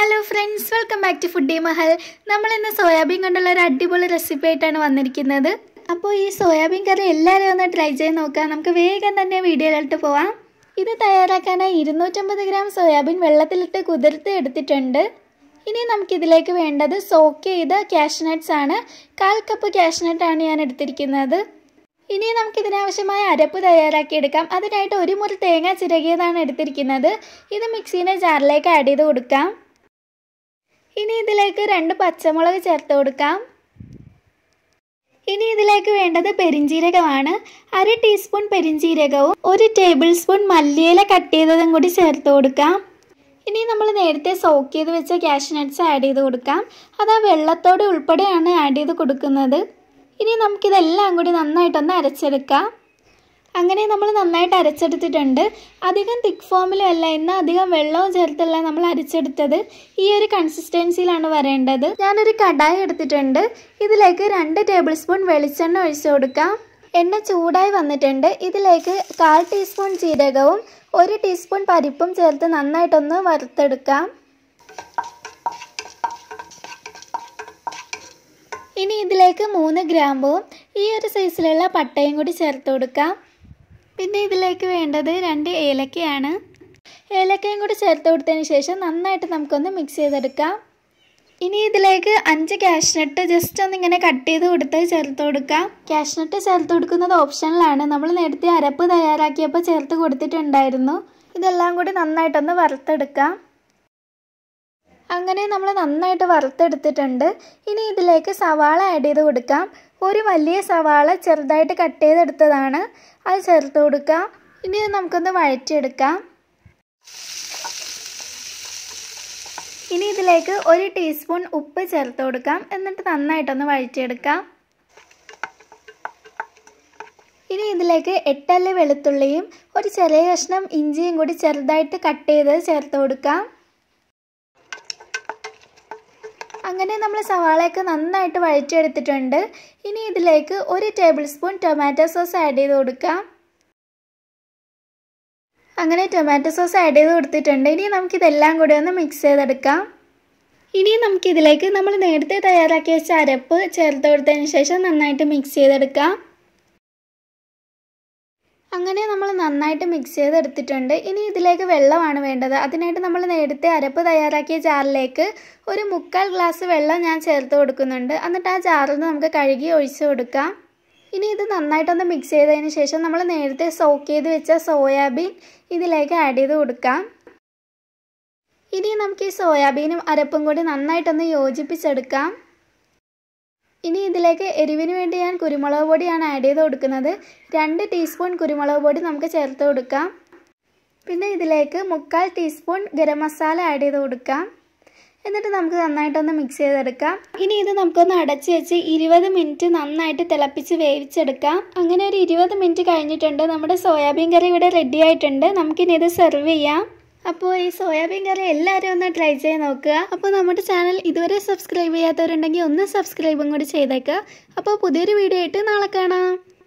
hello friends welcome back to foodie Mahal നമ്മൾ ഇന്ന് soybean കൊണ്ടുള്ള ഒരു അടിപൊളി റെസിപ്പി ആയിട്ടാണ് വന്നിരിക്കുന്നത് അപ്പോൾ ഈ സോയാബീൻ കറി എല്ലാവരും ഒന്ന് ട്രൈ ചെയ്ത് നോക്കാം നമുക്ക് വേഗം തന്നെ വീഡിയോയിലോട്ട് പോവാം ഇത് തയ്യാറാക്കാനായി ഇരുന്നൂറ്റമ്പത് ഗ്രാം സോയാബീൻ വെള്ളത്തിലിട്ട് കുതിർത്ത് എടുത്തിട്ടുണ്ട് ഇനി നമുക്കിതിലേക്ക് വേണ്ടത് സോക്ക് ചെയ്ത കാഷ്നട്ട്സ് ആണ് കാൽ കപ്പ് കാഷ്നട്ടാണ് ഞാൻ എടുത്തിരിക്കുന്നത് ഇനി നമുക്കിതിനാവശ്യമായ അരപ്പ് തയ്യാറാക്കിയെടുക്കാം അതിനായിട്ട് ഒരു മുറി തേങ്ങ ചിരകിയതാണ് എടുത്തിരിക്കുന്നത് ഇത് മിക്സീനെ ജാറിലേക്ക് ആഡ് ചെയ്ത് കൊടുക്കാം ഇനി ഇതിലേക്ക് രണ്ട് പച്ചമുളക് ചേർത്ത് കൊടുക്കാം ഇനി ഇതിലേക്ക് വേണ്ടത് പെരിഞ്ജീരകമാണ് അര ടീസ്പൂൺ പെരിഞ്ജീരകവും ഒരു ടേബിൾ സ്പൂൺ മല്ലിയില കട്ട് ചെയ്തതും കൂടി ചേർത്ത് കൊടുക്കാം ഇനി നമ്മൾ നേരത്തെ സോക്ക് ചെയ്ത് വെച്ച കാഷ്നട്ട്സ് ആഡ് ചെയ്ത് കൊടുക്കാം അത് ആ വെള്ളത്തോടെ ഉൾപ്പെടെയാണ് ആഡ് ചെയ്ത് കൊടുക്കുന്നത് ഇനി നമുക്കിതെല്ലാം കൂടി നന്നായിട്ടൊന്ന് അരച്ചെടുക്കാം അങ്ങനെ നമ്മൾ നന്നായിട്ട് അരച്ചെടുത്തിട്ടുണ്ട് അധികം തിക്ക് ഫോമിലും അല്ല ഇന്ന് അധികം വെള്ളവും ചേർത്തല്ല നമ്മൾ അരച്ചെടുത്തത് ഈ ഒരു കൺസിസ്റ്റൻസിയിലാണ് വരേണ്ടത് ഞാനൊരു കടായി എടുത്തിട്ടുണ്ട് ഇതിലേക്ക് രണ്ട് ടേബിൾ സ്പൂൺ വെളിച്ചെണ്ണ ഒഴിച്ചു കൊടുക്കാം എണ്ണ ചൂടായി വന്നിട്ടുണ്ട് ഇതിലേക്ക് കാൽ ടീസ്പൂൺ ജീരകവും ഒരു ടീസ്പൂൺ പരിപ്പും ചേർത്ത് നന്നായിട്ടൊന്ന് വറുത്തെടുക്കാം ഇനി ഇതിലേക്ക് മൂന്ന് ഗ്രാമ്പും ഈ ഒരു സൈസിലുള്ള പട്ടയും കൂടി ചേർത്ത് കൊടുക്കാം പിന്നെ ഇതിലേക്ക് വേണ്ടത് രണ്ട് ഏലക്കയാണ് ഏലക്കയും കൂടി ചേർത്ത് കൊടുത്തതിന് ശേഷം നന്നായിട്ട് നമുക്കൊന്ന് മിക്സ് ചെയ്തെടുക്കാം ഇനി ഇതിലേക്ക് അഞ്ച് കാഷ്നട്ട് ജസ്റ്റ് ഒന്ന് ഇങ്ങനെ കട്ട് ചെയ്ത് കൊടുത്ത് ചേർത്ത് കൊടുക്കാം കാഷ്നട്ട് ചേർത്ത് കൊടുക്കുന്നത് ഓപ്ഷനിലാണ് നമ്മൾ നേരത്തെ അരപ്പ് തയ്യാറാക്കിയപ്പോൾ ചേർത്ത് കൊടുത്തിട്ടുണ്ടായിരുന്നു ഇതെല്ലാം കൂടി നന്നായിട്ടൊന്ന് വറുത്തെടുക്കാം അങ്ങനെ നമ്മൾ നന്നായിട്ട് വറുത്തെടുത്തിട്ടുണ്ട് ഇനി ഇതിലേക്ക് സവാള ആഡ് ചെയ്ത് കൊടുക്കാം ഒരു വലിയ സവാള ചെറുതായിട്ട് കട്ട് ചെയ്തെടുത്തതാണ് അത് ചേർത്ത് കൊടുക്കാം ഇനി ഇത് നമുക്കൊന്ന് വഴറ്റിയെടുക്കാം ഇനി ഇതിലേക്ക് ഒരു ടീസ്പൂൺ ഉപ്പ് ചേർത്ത് കൊടുക്കാം എന്നിട്ട് നന്നായിട്ടൊന്ന് വഴറ്റിയെടുക്കാം ഇനി ഇതിലേക്ക് എട്ടല്ലി വെളുത്തുള്ളിയും ഒരു ചെറിയ കഷ്ണം ഇഞ്ചിയും കൂടി ചെറുതായിട്ട് കട്ട് ചെയ്ത് ചേർത്ത് കൊടുക്കാം അങ്ങനെ നമ്മൾ സവാളയൊക്കെ നന്നായിട്ട് വഴറ്റിയെടുത്തിട്ടുണ്ട് ഇനി ഇതിലേക്ക് ഒരു tablespoon tomato sauce add ചെയ്ത് കൊടുക്കാം അങ്ങനെ ടൊമാറ്റോ സോസ് ആഡ് ചെയ്ത് കൊടുത്തിട്ടുണ്ട് ഇനി നമുക്കിതെല്ലാം കൂടി ഒന്ന് മിക്സ് ചെയ്തെടുക്കാം ഇനി നമുക്കിതിലേക്ക് നമ്മൾ നേരത്തെ തയ്യാറാക്കി വെച്ച അരപ്പ് ചേർത്ത് കൊടുത്തതിന് ശേഷം നന്നായിട്ട് മിക്സ് ചെയ്തെടുക്കാം അങ്ങനെ നമ്മൾ നന്നായിട്ട് മിക്സ് ചെയ്തെടുത്തിട്ടുണ്ട് ഇനി ഇതിലേക്ക് വെള്ളമാണ് വേണ്ടത് അതിനായിട്ട് നമ്മൾ നേരത്തെ അരപ്പ് തയ്യാറാക്കിയ ജാറിലേക്ക് ഒരു മുക്കാൽ ഗ്ലാസ് വെള്ളം ഞാൻ ചേർത്ത് കൊടുക്കുന്നുണ്ട് എന്നിട്ട് ആ ജാറിൽ നിന്ന് നമുക്ക് കഴുകി ഒഴിച്ചു കൊടുക്കാം ഇനി ഇത് നന്നായിട്ടൊന്ന് മിക്സ് ചെയ്തതിന് ശേഷം നമ്മൾ നേരത്തെ സോക്ക് ചെയ്ത് വെച്ച സോയാബീൻ ഇതിലേക്ക് ആഡ് ചെയ്ത് കൊടുക്കാം ഇനി നമുക്ക് ഈ സോയാബീനും അരപ്പും കൂടി നന്നായിട്ടൊന്ന് യോജിപ്പിച്ചെടുക്കാം ഇനി ഇതിലേക്ക് എരിവിന് വേണ്ടി ഞാൻ കുരുമുളക് പൊടിയാണ് ആഡ് ചെയ്ത് കൊടുക്കുന്നത് രണ്ട് ടീസ്പൂൺ കുരുമുളക് പൊടി നമുക്ക് ചേർത്ത് കൊടുക്കാം പിന്നെ ഇതിലേക്ക് മുക്കാൽ ടീസ്പൂൺ ഗരം മസാല ആഡ് ചെയ്ത് കൊടുക്കാം എന്നിട്ട് നമുക്ക് നന്നായിട്ടൊന്ന് മിക്സ് ചെയ്തെടുക്കാം ഇനി ഇത് നമുക്കൊന്ന് അടച്ച് വെച്ച് ഇരുപത് മിനിറ്റ് നന്നായിട്ട് തിളപ്പിച്ച് വേവിച്ചെടുക്കാം അങ്ങനെ ഒരു ഇരുപത് മിനിറ്റ് കഴിഞ്ഞിട്ടുണ്ട് നമ്മുടെ സോയാബീൻ കറി ഇവിടെ റെഡി ആയിട്ടുണ്ട് നമുക്കിനി ഇത് സെർവ് ചെയ്യാം അപ്പോൾ ഈ സോയാബീൻ കറി എല്ലാവരും ഒന്ന് ട്രൈ ചെയ്ത് നോക്കുക അപ്പോൾ നമ്മുടെ ചാനൽ ഇതുവരെ സബ്സ്ക്രൈബ് ചെയ്യാത്തവരുണ്ടെങ്കിൽ ഒന്ന് സബ്സ്ക്രൈബും കൂടി ചെയ്തേക്കുക അപ്പോൾ പുതിയൊരു വീഡിയോ ആയിട്ട് നാളെ കാണാം